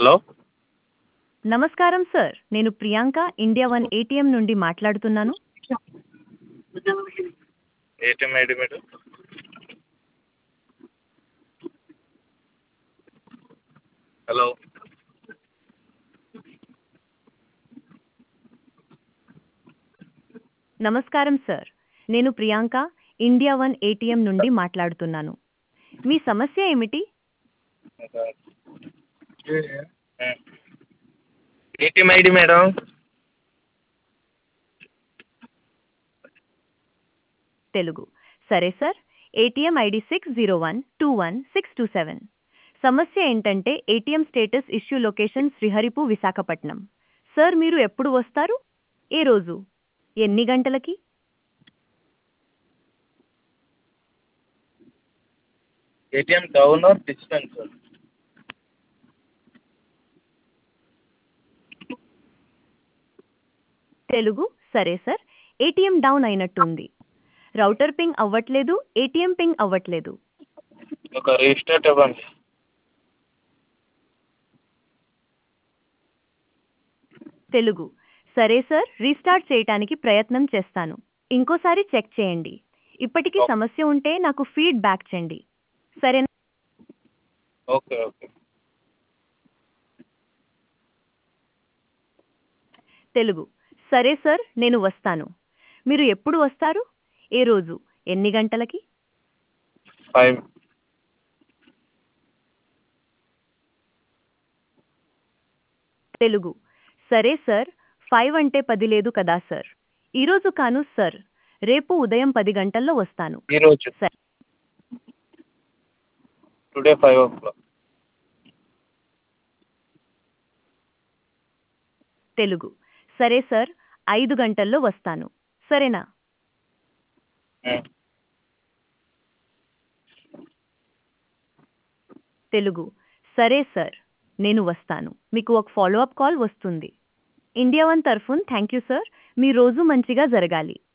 hello నమస్కారం sir నేను Priyanka India one ATM నుండి మాట్లాడుతున్నాను ఏటీఎం ఐడి మీరు హలో నమస్కారం సార్ నేను ప్రియాంక ఇండియా వన్ ఏటీఎం నుండి మాట్లాడుతున్నాను మీ సమస్య ఏమిటి ఏటీఎం ఐడి మేడం తెలుగు సరే sir ATM ID six zero one two one six two seven సమస్య ఏంటంటే ఏటీఎం స్టేటస్ ఇష్యూ లొకేషన్ శ్రీహరిపు విశాఖపట్నం సార్ మీరు ఎప్పుడు వస్తారు ఏ రోజు ఎన్ని గంటలకి ATM down or distance Telugu సరే సార్ ఏటీఎం డౌన్ అయినట్టుంది రౌటర్ పింగ్ అవ్వట్లేదు ఏటీఎం పింగ్ అవ్వట్లేదు ఒక రిజిస్టార్ట్ ఇవ్వండి తెలుగు సరే సార్ రీస్టార్ట్ చేయడానికి ప్రయత్నం చేస్తాను ఇంకోసారి చెక్ చేయండి ఇప్పటికీ సమస్య ఉంటే నాకు ఫీడ్ బ్యాక్ చేయండి సరేనా ఓకే ఓకే తెలుగు సరే సార్ నేను వస్తాను మీరు ఎప్పుడు వస్తారు ఏ రోజు ఎన్ని గంటలకి ఫైవ్ తెలుగు సరే సార్ ఫైవ్ అంటే పది లేదు కదా సార్ ఈరోజు కాను సార్ రేపు ఉదయం పది గంటల్లో వస్తాను ఈరోజు సరే today five o'clock Telugu సరే సార్ ఐదు గంటల్లో వస్తాను సరేనా తెలుగు సరే సార్ నేను వస్తాను మీకు ఒక ఫాలో అప్ కాల్ వస్తుంది ఇండియా వన్ తరఫున్ థ్యాంక్ యూ సార్ మీ రోజు మంచిగా జరగాలి